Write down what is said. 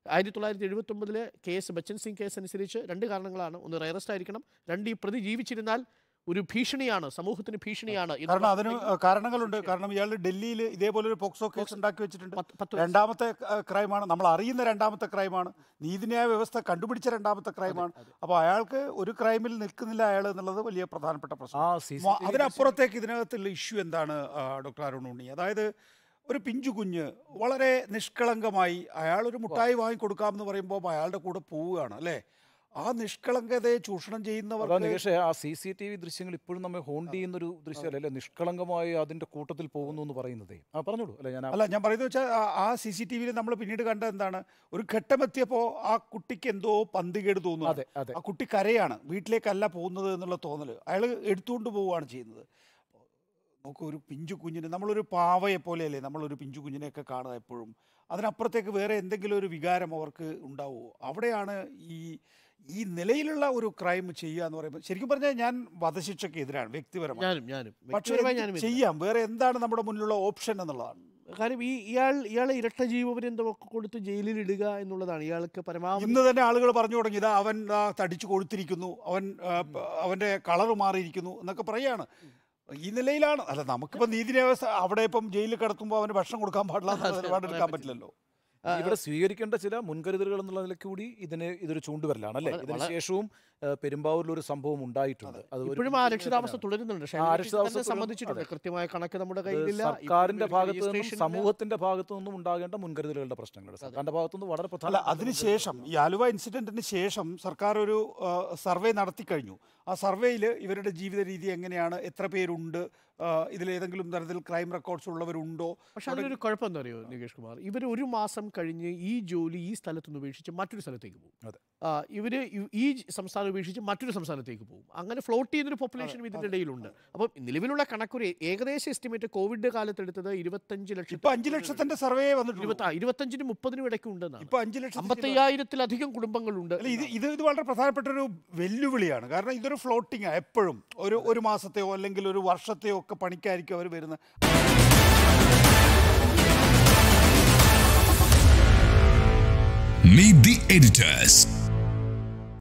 ആയിരത്തി തൊള്ളായിരത്തി എഴുപത്തി ഒമ്പതിലെ കേസ് ബച്ചൻ സിംഗ് കേസ് അനുസരിച്ച് രണ്ട് കാരണങ്ങളാണ് ഒന്ന് റയറസ്റ്റ് ആയിരിക്കണം രണ്ട് ഈ പ്രതി ജീവിച്ചിരുന്നാൽ ഒരു ഭീഷണിയാണ് സമൂഹത്തിന് ഭീഷണിയാണ് ഇത് കാരണം അതിന് കാരണങ്ങളുണ്ട് കാരണം ഇയാൾ ഡൽഹിയിൽ ഇതേപോലെ ഒരു പോക്സോ കേസ് ഉണ്ടാക്കി വെച്ചിട്ടുണ്ട് പത്ത് പത്ത് രണ്ടാമത്തെ ക- ക്രൈമാണ് നമ്മൾ അറിയുന്ന രണ്ടാമത്തെ ക്രൈമാണ് നീതിന്യായ വ്യവസ്ഥ കണ്ടുപിടിച്ച രണ്ടാമത്തെ ക്രൈമാണ് അപ്പോൾ അയാൾക്ക് ഒരു ക്രൈമിൽ നിൽക്കുന്നില്ല അയാൾ എന്നുള്ളത് വലിയ പ്രധാനപ്പെട്ട പ്രശ്നം ആ സി മ- അതിനപ്പുറത്തേക്ക് ഇതിനകത്തുള്ള ഇഷ്യൂ എന്താണ് ആ, ഡോക്ടർ അരുൺ ഉണ്ണി അതായത് ഒരു പിഞ്ചു കുഞ്ഞ് വളരെ നിഷ്കളങ്കമായി അയാൾ ഒരു മുട്ടായി വാങ്ങിക്കൊടുക്കാമെന്ന് പറയുമ്പോൾ അയാളുടെ കൂടെ പോവുകയാണ് അല്ലേ ആ നിഷ്കളങ്കതയെ ചൂഷണം അതാ ചെയ്യുന്നവർക്ക് നികേഷേ ആ സി സി ടി വി ദൃശ്യങ്ങൾ ഇപ്പോഴും നമ്മെ ഹോണ്ട് ചെയ്യുന്നൊരു ദൃശ്യമല്ലേ അല്ലേ നിഷ്കളങ്കമായി അതിന്റെ കൂട്ടത്തിൽ പോകുന്നു എന്ന് പറയുന്നതേ ആ പറഞ്ഞോളൂ അല്ലെ ഞാൻ ആ- അല്ല ഞാൻ പറയുന്നത് വെച്ചാൽ ആ- ആ സി സി ടി വിയിൽ നമ്മൾ പിന്നീട് കണ്ട എന്താണ് ഒരു ഘട്ടമെത്തിയപ്പോൾ ആ കുട്ടിക്ക് എന്തോ പന്തികേട് തോന്നുന്നു അതെ അതെ ആ കുട്ടി കരയാണ് വീട്ടിലേക്കല്ല പോകുന്നത് എന്നുള്ള തോന്നൽ അയാൾ എടുത്തുകൊണ്ട് പോവുകയാണ് ചെയ്യുന്നത് നോക്കൂ ഒരു പിഞ്ചു കുഞ്ഞിന് നമ്മളൊരു പാവയെ പോലെയല്ലേ നമ്മളൊരു പിഞ്ചു കുഞ്ഞിനെയൊക്കെ കാണുക എപ്പോഴും അതിനപ്പുറത്തേക്ക് വേറെ എന്തെങ്കിലും ഒരു വികാരം അവർക്ക് ഉണ്ടാവുമോ അവിടെയാണ് ഈ ഈ നിലയിലുള്ള ഒരു ക്രൈം ചെയ്യുക എന്ന് പറയുമ്പോൾ ശരിക്കും പറഞ്ഞാൽ ഞാൻ വധശിക്ഷയ്ക്ക് എതിരാണ് വ്യക്തിപരമായി ഞാനും ഞാനും പക്ഷേ വ്യക്തിപരമായി എന്ത് ഞാനും എതിരാ. ചെയ്യാം വേറെ എന്താണ് നമ്മുടെ മുന്നിലുള്ള ഓപ്ഷൻ എന്നുള്ളതാണ് കാര്യം ഈ ഇയാൾ ഇയാളെ ഇരട്ട ജീവപര്യന്തമൊക്കെ കൊടുത്ത് ജയിലിൽ ഇടുക എന്നുള്ളതാണ് ഇയാൾക്ക് പരമാവധി ഇന്ന് തന്നെ ആളുകൾ പറഞ്ഞു തുടങ്ങിയത് അവൻ ദാ തടിച്ചു കൊഴുത്തിരിക്കുന്നു അവൻ ആ, പ- അവന്റെ കളർ മാറിയിരിക്കുന്നു എന്നൊക്കെ പറയാണ് ഈ നിലയിലാണ് അല്ല നമുക്കിപ്പോൾ നീതി വ്യവസ്ഥ അവിടെ ഇപ്പം ജയിലിൽ കിടക്കുമ്പോൾ അവന് ഭക്ഷണം കൊടുക്കാൻ പാടില്ല എന്നുള്ള നിലപാടെടുക്കാൻ പറ്റില്ലല്ലോ ഇവിടെ സ്വീകരിക്കേണ്ട ചില മുൻകരുതലുകൾ എന്നുള്ള നിലയ്ക്ക് കൂടി ഇതിന് ഇതൊരു ചൂണ്ടുവരലാണ് അല്ലേ വളരെ- ഇതിന് ശേഷവും ആ, പെരുമ്പാവൂരിൽ ഒരു സംഭവം ഉണ്ടായിട്ടുണ്ട് അത് ഒരു ഇപ്പോഴും ആ അരക്ഷിതാവസ്ഥ തുടരുന്നുണ്ട് ആ, ഷൈനി അരക്ഷിതാവസ്ഥ തന്നെ തുടരുന്നു. സംബന്ധിച്ചിട്ടുണ്ട് അതെ. കൃത്യമായ കണക്ക് നമ്മുടെ അത് കയ്യിലില്ല സർക്കാരിന്റെ ഇപ്പോഴും ഭാഗത്തു നിന്നും registration ഇല്ല. സമൂഹത്തിന്റെ ഭാഗത്തു നിന്നും ഉണ്ടാകേണ്ട മുൻകരുതലുകളുടെ പ്രശ്നങ്ങളുണ്ട് സർക്കാരിന്റെ ഭാഗത്തു നിന്ന് വളരെ അല്ല പ്രധാന അതിനുശേഷം ഈ ആലുവ ഇൻസിഡന്റിന് ശേഷം സർക്കാർ ഒരു ആ, സർവേ നടത്തി കഴിഞ്ഞു ആ സർവേയിൽ ഇവരുടെ ജീവിത രീതി എങ്ങനെയാണ് എത്ര പേരുണ്ട് ആ, ഇതിലേതെങ്കിലും തരത്തിൽ ക്രൈം റെക്കോർഡ്സ് ഉള്ളവരുണ്ടോ പക്ഷെ അതിനൊരു കുഴപ്പം എന്താ അറിയോ നികേഷ് കുമാർ ഇവർ ഒരു മാസം കഴിഞ്ഞ് ഈ ജോലി ഈ സ്ഥലത്തുനിന്ന് ഉപേക്ഷിച്ച് മറ്റൊരു സ്ഥലത്തേക്ക് പോകും അതെ. ആ, ഇവര് ഈ- ഈ സംസ്ഥാനം ഉപേക്ഷിച്ച് മറ്റൊരു സംസ്ഥാനത്തേക്ക് പോകും അങ്ങനെ ഫ്ലോട്ട് ചെയ്യുന്നൊരു പോപ്പുലേഷൻ ഇതിന്റെ ഇടയിലുണ്ട് അപ്പം നിലവിലുള്ള കണക്കൊരു ഏകദേശ എസ്റ്റിമേറ്റ് കോവിഡ് കാലത്ത് എടുത്തത് ഇരുപത്തഞ്ച് ലക്ഷം ഇപ്പൊ അഞ്ചു ലക്ഷത്തിന്റെ സർവേ വന്നിട്ടുണ്ട് ഇരുപത്തി ആ, ഇരുപത്തഞ്ചിനും മുപ്പതിനും ഇടയ്ക്ക് ഉണ്ടെന്നാണ് ഇപ്പൊ അഞ്ചു ലക്ഷം അമ്പത്തയ്യായിരത്തിലധികം കുടുംബങ്ങളുണ്ട് അല്ല ഇത് ഇത് ഇത് വളരെ പ്രധാനപ്പെട്ട ഒരു വെല്ലുവിളിയാണ് കാരണം ഇതൊരു ഫ്ലോട്ടിങ് എപ്പോഴും ഒരു ഒരു മാസത്തെയോ അല്ലെങ്കിൽ ഒരു വർഷത്തെയോ ഒക്കെ പണിക്കായിരിക്കും അവർ വരുന്നത് Meet the editors.